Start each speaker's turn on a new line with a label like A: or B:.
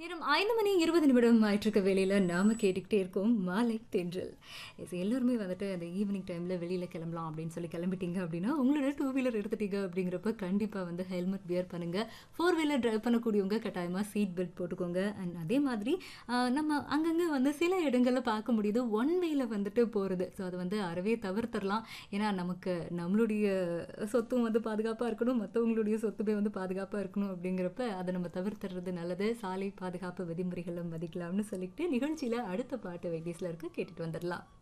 A: நேரம் ஐந்து மணி இருபது நிமிடம் ஆயிட்டிருக்க வேலையில் நாம கேட்டுக்கிட்டே இருக்கோம் மாலை தென்றல் எஸ் எல்லாருமே வந்துட்டு அந்த ஈவினிங் டைமில் வெளியில் கிளம்பலாம் அப்படின்னு சொல்லி கிளம்பிட்டீங்க அப்படின்னா உங்களோட டூ வீலர் எடுத்துட்டீங்க அப்படிங்கிறப்ப கண்டிப்பாக வந்து ஹெல்மெட் வியர் பண்ணுங்கள் ஃபோர் வீலர் டிரைவ் பண்ணக்கூடியவங்க கட்டாயமாக சீட் பெல்ட் போட்டுக்கோங்க அண்ட் அதே மாதிரி ஆஹ், நம்ம அங்கங்கே வந்து சில இடங்களில் பார்க்க முடியுது ஒன் வேல வந்துட்டு போகிறது ஸோ அதை வந்து அறவே தவிர்த்தரலாம் ஏன்னா நமக்கு நம்மளுடைய சொத்தும் வந்து பாதுகாப்பாக இருக்கணும் மற்றவங்களுடைய சொத்துமே வந்து பாதுகாப்பாக இருக்கணும் அப்படிங்கிறப்ப அதை நம்ம தவிர்த்துறது நல்லது சாலை பாதுகாப்பு விதிமுறைகளை மதிக்கலாம்னு சொல்லிட்டு நிகழ்ச்சியில் அடுத்த பாட்டு வைத்தியஸில் இருக்கு கேட்டுட்டு வந்துடலாம்